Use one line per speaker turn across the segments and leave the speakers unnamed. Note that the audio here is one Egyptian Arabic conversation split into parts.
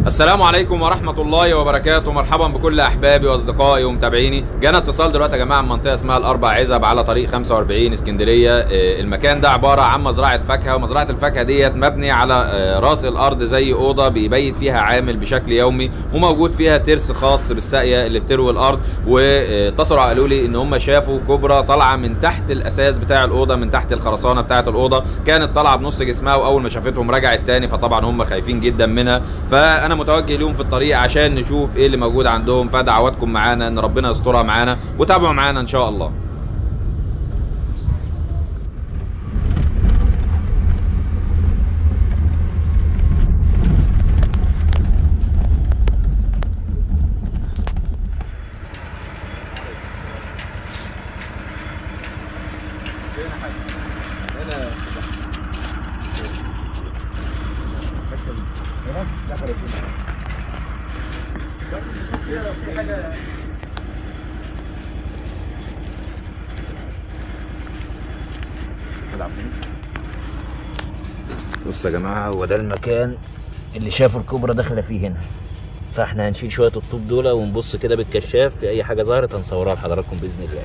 السلام عليكم ورحمة الله وبركاته مرحبا بكل أحبابي وأصدقائي ومتابعيني جانا اتصال دلوقتي يا جماعة من منطقة اسمها الأربع عزب على طريق 45 اسكندرية آه، المكان ده عبارة عن مزرعة فاكهة ومزرعة الفاكهة ديت مبنية على آه، راس الأرض زي أوضة بيبيت فيها عامل بشكل يومي وموجود فيها ترس خاص بالساقية اللي بتروي الأرض واتصلوا قالوا لي إن هم شافوا كبرى طالعة من تحت الأساس بتاع الأوضة من تحت الخرسانة بتاعة الأوضة كانت طالعة بنص جسمها وأول ما شافتهم رجعت تاني فطبعا هم خايفين جدا منها فأنا متوجه ليهم في الطريق عشان نشوف إيه اللي موجود عندهم فدعواتكم معانا إن ربنا يسترها معانا وتابعوا معانا إن شاء الله
بصوا يا جماعه هو ده المكان اللي شافوا الكوبرا داخله فيه هنا فاحنا هنشيل شويه الطوب دول ونبص كده بالكشاف في اي حاجه ظهرت هنصورها لحضراتكم باذن الله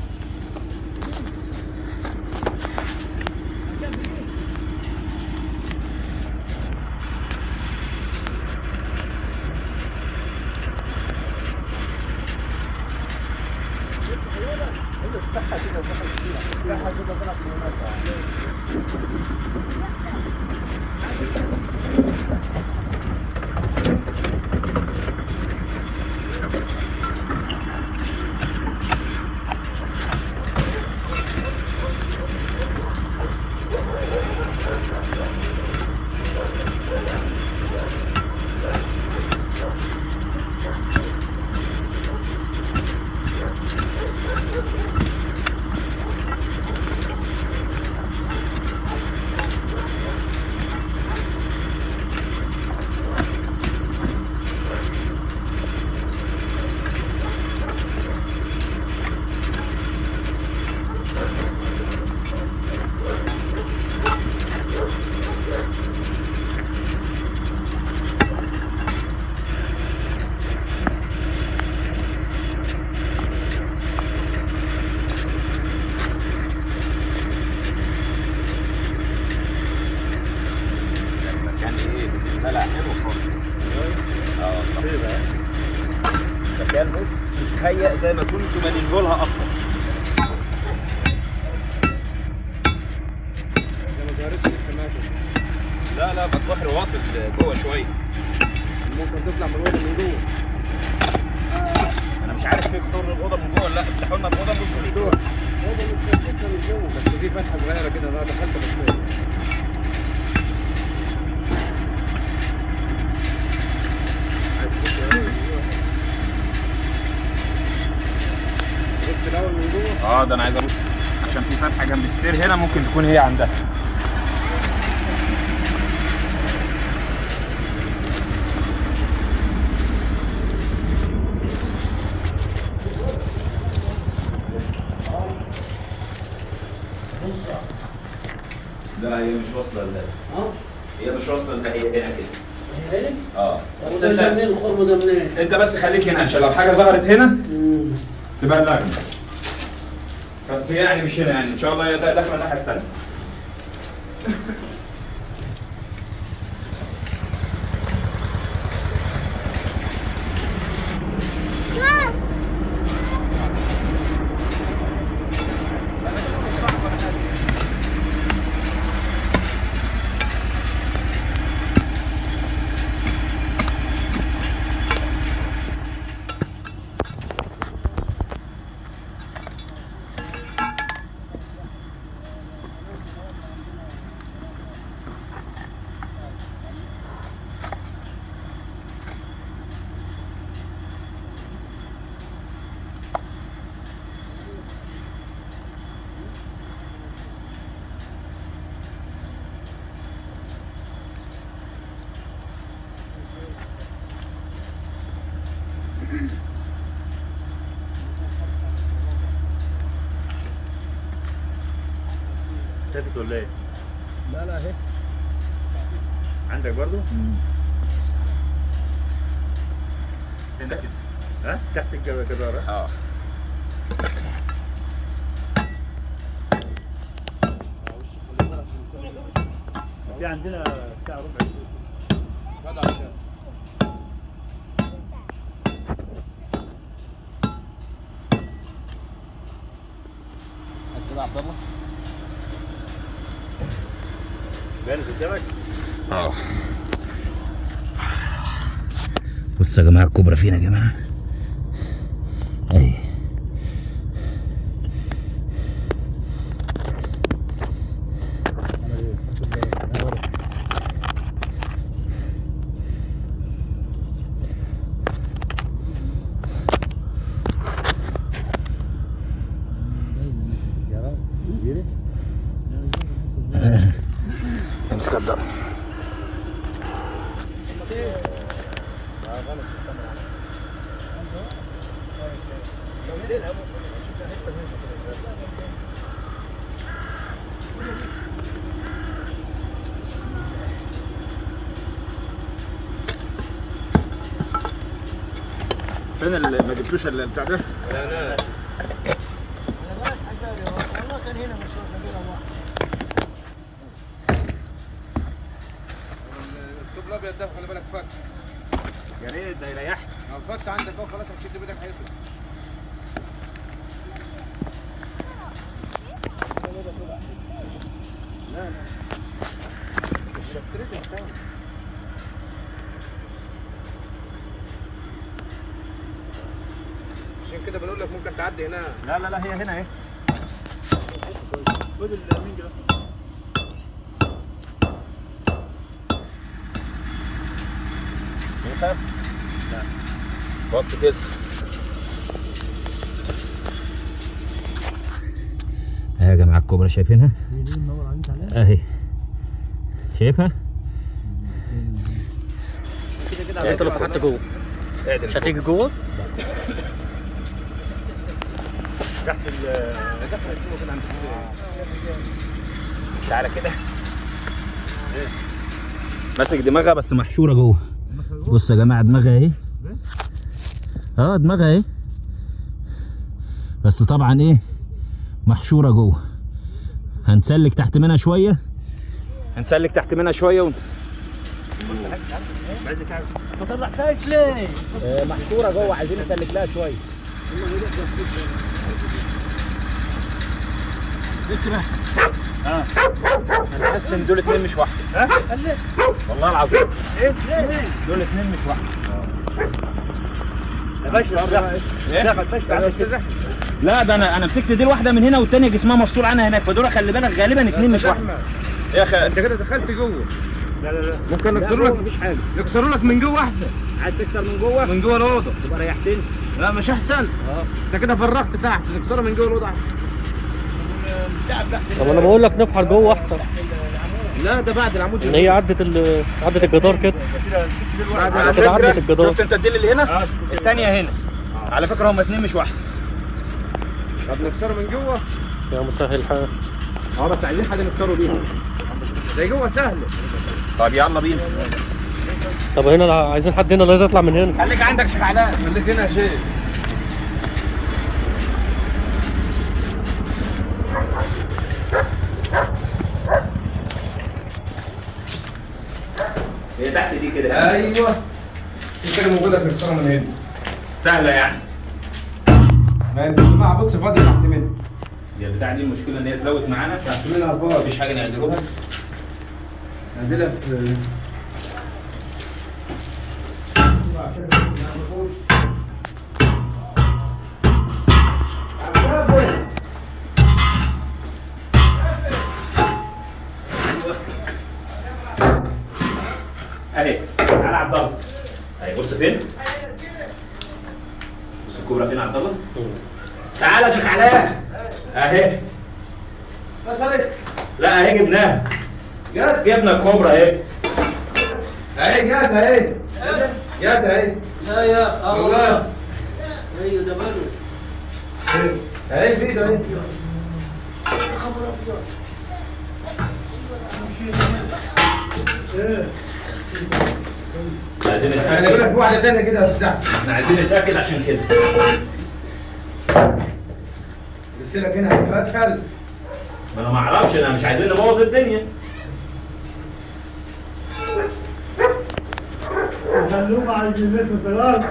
المكان إيه بالنسبة لها حلو خالص اه طبعاً. مكان بص متهيأ زي ما كنتوا مالينه لها أصلا لا لا البحر واصل جوه شويه
ممكن تطلع من الوضع من جوه
انا مش عارف في دور الاوضه من جوه ولا لا افتحوا لنا الاوضه بص في
جوه الوضع متثبته من جوه بس في فتحه صغيره كده انا دخلت بس بص الاول من جوه
اه ده انا عايز ابص عشان في فتحه جنب السير هنا ممكن تكون هي عندها لا هي مش واصله لده
اه
هي مش واصله لده هي هنا كده
هيك
اه بس
وده
انت
منين الخرم ده منين؟
انت بس خليك هنا عشان لو حاجه ظهرت هنا تبلغني بس هي يعني مش هنا يعني ان شاء الله هي دا- داخله الناحيه الثانيه
شافت ولا ايه؟
لا لا اهي
عندك برضو؟
هنا كده ها تحت الجدار ها
اه
في عندنا بتاع ربع
كده عبد الله
بانت قدامك
اه
بصوا يا جماعه الكوبرا فين يا جماعه اهي امسك الضرب
فين اللي ما جبتوش اللي بتاع ده؟ الطوب الابيض ده خلي بالك فك
يا ريت ده يريحك
لو فك عندك اهو خلاص هتشد بايدك هيفك لا لا بس رجع تاني عشان كده بنقول لك ممكن تعدي هنا
لا لا لا هي هنا اهي خد المنج ده شايفها؟
وقت كده
اهي يا جماعه الكوبرا شايفينها؟ اهي شايفها؟
كده كده
يعني انت لو فتحت جوه مش هتيجي جوه
تحت ال
دخلت جوه كده عند
تعالى كده ماسك دماغها بس محشوره جوه بص يا جماعه دماغها اهي اه دماغها اهي بس طبعا ايه محشوره جوه هنسلك تحت منها شويه هنسلك تحت منها شويه ون...
ما طلعتهاش ليه؟
محشوره جوه عايزين نسلك لها شويه اه انا حاسس ان دول اتنين مش واحده ها والله العظيم دول اتنين مش واحده يا باشا لا ده انا انا مسكت دي الواحده من هنا والتانيه جسمها مفصول عنها هناك فدول خلي بالك غالبا اتنين مش واحده
يا اخي انت كده دخلت جوه لا لا لا ممكن نكسروا لك مفيش حاجه نكسروا لك من جوه احسن
عايز تكسر من جوه
من جوه الاوضه
تبقى ريحتني
لا مش احسن
اه
انت كده فرغت تحت نكسرها من جوه الاوضه احسن
طب انا بقول لك نفحر جوه احسن
لا ده بعد العمود
ان هي عدت ال... عدت الجدار كده
بعد
على
العمود
كده عدت الجدار
شفت انت الديل اللي هنا الثانيه هنا على فكره هم اتنين مش واحده
طب نكسره من جوه
يا مسهل الحال
اه بس عايزين حاجه نكسره بيها ده جوه سهل
طب يلا بينا
طب هنا لا- عايزين حد هنا اللي يطلع من هنا
خليك عندك شيخ علاء خليك هنا يا شيخ
هي تحت دي كده
ايوه في حاجه موجوده في الكسره من هنا
سهله يعني
ما انت مع بص فاضي تحت منها
هي البتاع دي المشكله ان هي اتلوت معانا
تحت منها فاضي
مفيش حاجه نعدلوها
عندنا في
اهي تعالى عبد الله اهي بص فين بص الكوبرا فين عبد الله تعالى يا شيخ علاء اهي
كسرت
لا اهي جبناها
جت
جبنا الكوبرا اهي
اهي جت اهي جت اهي
لا يا
والله
ايوه ده بلو
اهي في ده اهي
خبر ابيض
عايزين
انا اقول لك
نتاكد
في واحده ثانيه كده يا استاذ
احنا عايزين نتاكد عشان كده
قلت لك هنا هيبقى اسهل
ما انا ما اعرفش انا مش عايزين نبوظ الدنيا
خلوهم على الجنات والثلاث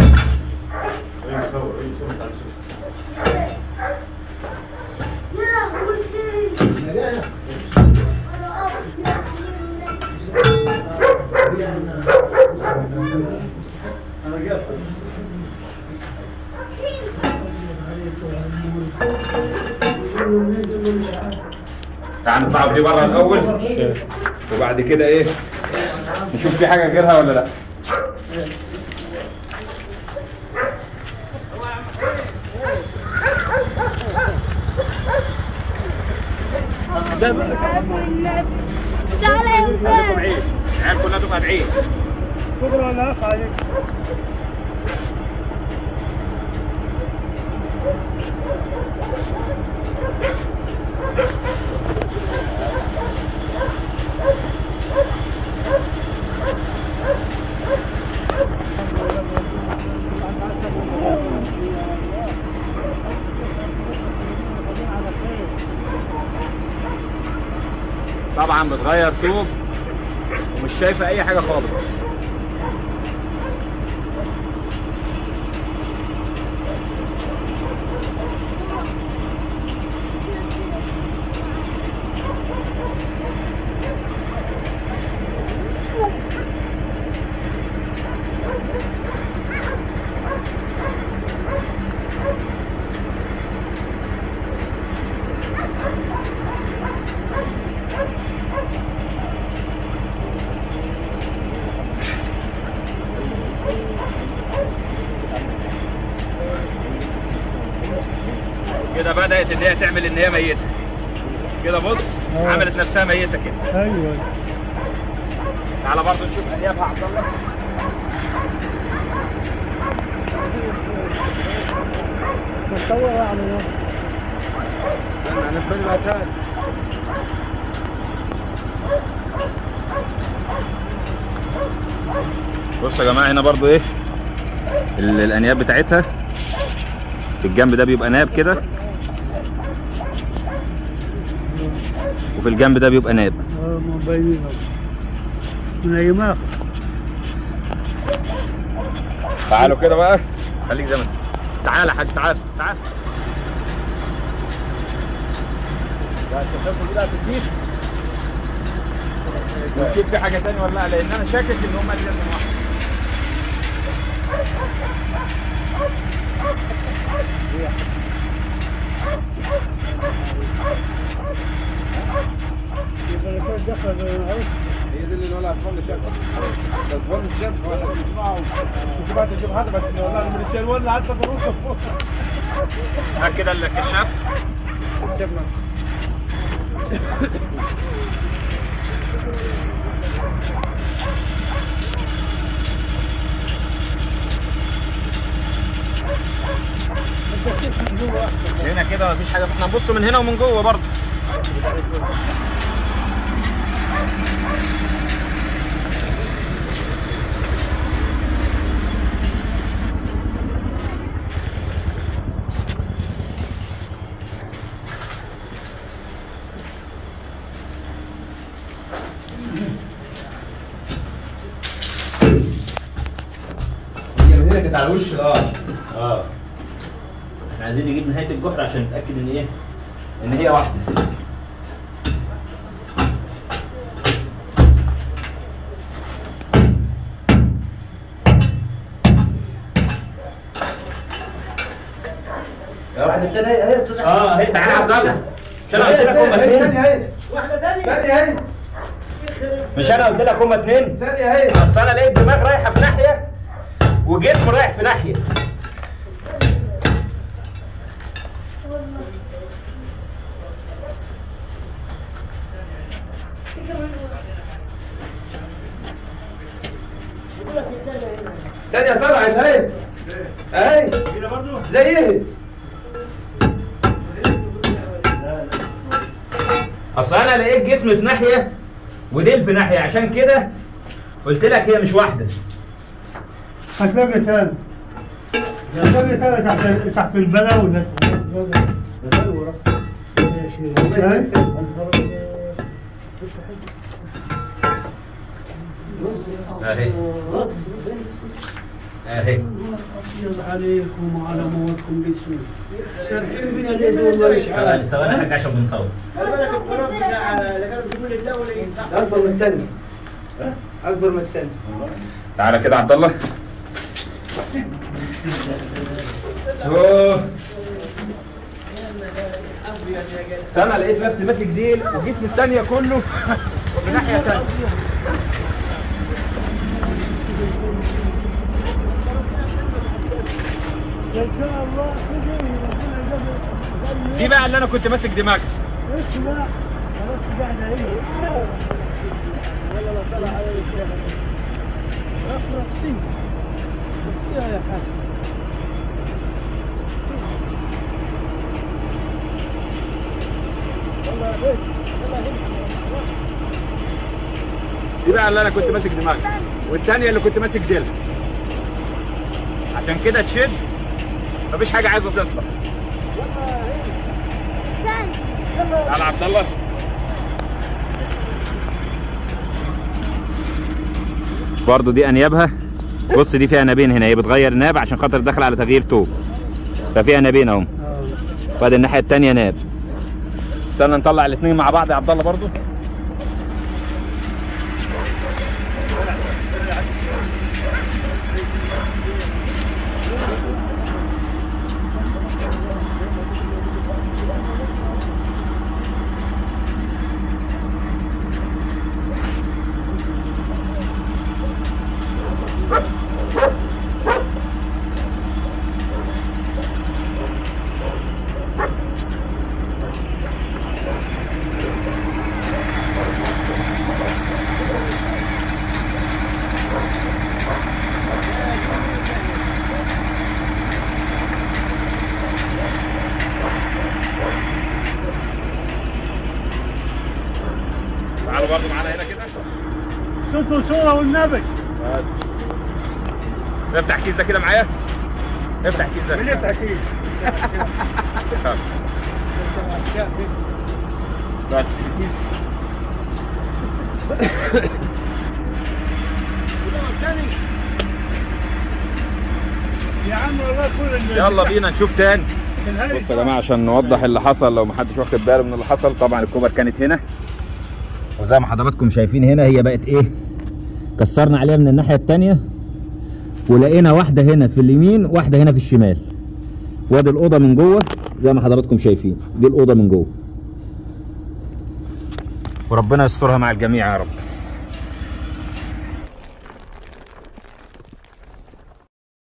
تعال نطلع دي بره الاول وبعد كده ايه نشوف في حاجه غيرها ولا لا
تعالى يا وفاء
العيال كلها تبقى بعيد
شكرا لك عليك
طبعا بتغير توب ومش شايفه اي حاجه خالص كده بدات ان هي تعمل ان هي ميته كده بص عملت نفسها ميته كده
ايوه
تعالى برضه نشوف انيابها عبد الله
مستوى يعني
انا في العتاد
بصوا يا جماعه هنا برضو ايه ال- الانياب بتاعتها في الجنب ده بيبقى ناب كده وفي الجنب ده بيبقى ناب
مبينين من اي ماخذ
تعالوا كده بقى خليك زي ما انت تعال يا حاج تعال تعال بس الخطوه دي بقى تديك ونشوف في حاجه تانية ولا لا لان انا شاكك ان هم اللي من واحد
هي دي اللي الولد الفل شافها الفل شافها واحنا بنسمعه كنت بقى تشوف حد بس إنه والله من الشيء ولا حتى بروسه فوق
هات كده الكشاف
شافنا
هنا كده مفيش حاجه احنا هنبص من هنا ومن جوه برضه
هي من هنا كانت على وش الارض
اه احنا عايزين نجيب نهايه الجحر عشان نتاكد ان ايه ان هي واحده
واحده ثانيه اهي يا استاذ
اه اهي تعالى يا عبد الله مش انا قلت لك هما
ثانيه
اتنين
اهي واحده ثانيه ثانيه اهي
مش انا قلت لك هما اتنين
ثانيه اهي
اصل انا لقيت دماغ رايحه في ناحيه وجسم رايح في ناحيه
ثانيه طلعت اهي اهي زي ايه
اصل انا لقيت جسم في ناحيه وديل في ناحيه عشان كده قلت لك هي مش واحده
هتلاقي تاني هتلاقي تاني تحت تحت البلاوي ده
اهي اهي
عليكم وعلى موتكم بسوء سرحين بنا اليد والله
ثواني
يشعل
ثواني حاجه عشان بنصور
خلي بالك القرار بتاع اللي كانوا بيجيبوا لي الدولي
اكبر من الثاني اكبر من الثاني
تعالى كده عبد الله أوه. سنة لقيت نفسي ماسك ديل وجسمي التانية كله من ناحية تانية دي بقى اللي انا كنت ماسك دماغي دي بقى اللي انا كنت ماسك دماغي والتانية اللي كنت ماسك ديلها عشان كده تشد مفيش حاجة عايزة تطلع تعالى عبد الله برضه دي انيابها بص دي فيها نابين هنا هي بتغير ناب عشان خاطر داخل على تغيير توب ففيها نابين اهو وادي الناحيه الثانيه ناب استنى نطلع الاثنين مع بعض يا عبد الله برضه تعالوا برضه معانا هنا كده
صوت صورة والنبي
افتح كيس ده كده معايا افتح كيس ده
من التأكيد
بس الكيس
يا عم والله كل اللي
يلا بينا نشوف تاني بصوا يا جماعه عشان نوضح اللي حصل لو محدش واخد باله من اللي حصل طبعا الكوبر كانت هنا
وزي ما حضراتكم شايفين هنا هي بقت ايه كسرنا عليها من الناحيه الثانيه ولقينا واحده هنا في اليمين واحده هنا في الشمال وادي الاوضه من جوه زي ما حضراتكم شايفين دي الاوضه من جوه وربنا يسترها مع الجميع يا رب